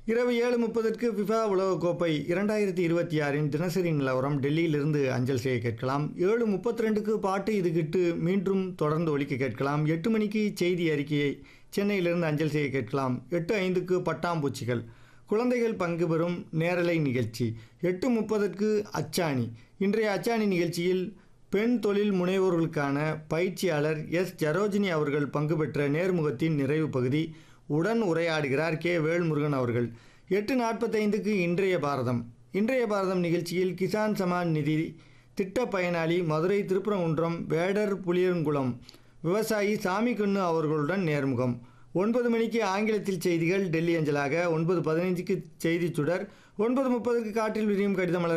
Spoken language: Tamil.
இரவு ஏழு முப்பதற்கு ஃபிஃபா உலகக்கோப்பை இரண்டாயிரத்தி இருபத்தி ஆறின் தினசரி நிலவரம் டெல்லியிலிருந்து அஞ்சல் செய்ய கேட்கலாம் ஏழு முப்பத்தி ரெண்டுக்கு பாட்டு இது கிட்டு மீண்டும் தொடர்ந்து ஒலிக்க கேட்கலாம் எட்டு மணிக்கு செய்தி அறிக்கையை சென்னையிலிருந்து அஞ்சல் செய்ய கேட்கலாம் எட்டு ஐந்துக்கு பட்டாம்பூச்சிகள் குழந்தைகள் பங்கு பெறும் நேரலை நிகழ்ச்சி எட்டு முப்பதற்கு அச்சாணி இன்றைய அச்சாணி நிகழ்ச்சியில் பெண் தொழில் முனைவோர்களுக்கான பயிற்சியாளர் எஸ் ஜரோஜினி அவர்கள் பங்கு பெற்ற நேர்முகத்தின் நிறைவு பகுதி உடன் உரையாடுகிறார் கே வேல்முருகன் அவர்கள் எட்டு நாற்பத்தைந்துக்கு இன்றைய பாரதம் இன்றைய பாரதம் நிகழ்ச்சியில் கிசான் சமான் நிதி திட்ட பயனாளி மதுரை திருப்பரங்குன்றம் வேடர் புளியங்குளம் விவசாயி சாமிக்கண்ணு அவர்களுடன் நேர்முகம் ஒன்பது மணிக்கு ஆங்கிலத்தில் செய்திகள் டெல்லி அஞ்சலாக ஒன்பது பதினைஞ்சுக்கு செய்திச் சுடர் ஒன்பது முப்பதுக்கு காற்றில் விரியும் கடிதமலர்